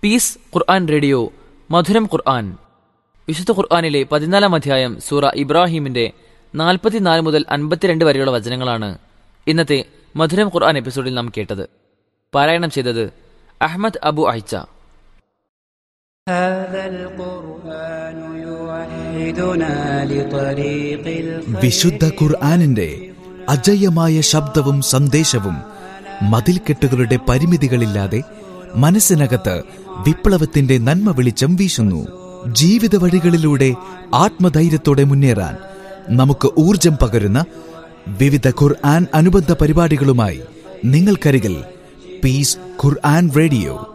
piece ഖുർആൻ radio മധുരം ഖുർആൻ വിശുദ്ധ ഖുർആനിലെ പതിനാലാം അധ്യായം സൂറ ഇബ്രാഹിമിന്റെ നാൽപ്പത്തിനാല് മുതൽ അൻപത്തിരണ്ട് വരെയുള്ള വചനങ്ങളാണ് ഇന്നത്തെ മധുരം ഖുർആൻ എപ്പിസോഡിൽ നാം കേട്ടത് പാരായണം ചെയ്തത് അഹമ്മദ് അബു അഹിച്ച هذا القرآن يوحدنا لطريق الخير വിശുദ്ധ ഖുർആാനിന്റെ അജയ്യമായ ശബ്ദവും സന്ദേശവും മതിൽക്കെട്ടുകളുടെ പരിമിതികളില്ലാതെ മനസ്സിനകത്ത് വിപ്ലവത്തിന്റെ നന്മ വെളിച്ചം വീശുന്നു ജീവിത വഴികളിലൂടെ ആത്മധൈര്യത്തോടെ മുന്നേറാൻ നമുക്ക് ഊർജം പകരുന്ന വിവിധ ഖുർആൻ അനുബന്ധ പരിപാടികളുമായി നിങ്ങൾക്കരികിൽ പീസ് ഖുർആൻ റേഡിയോ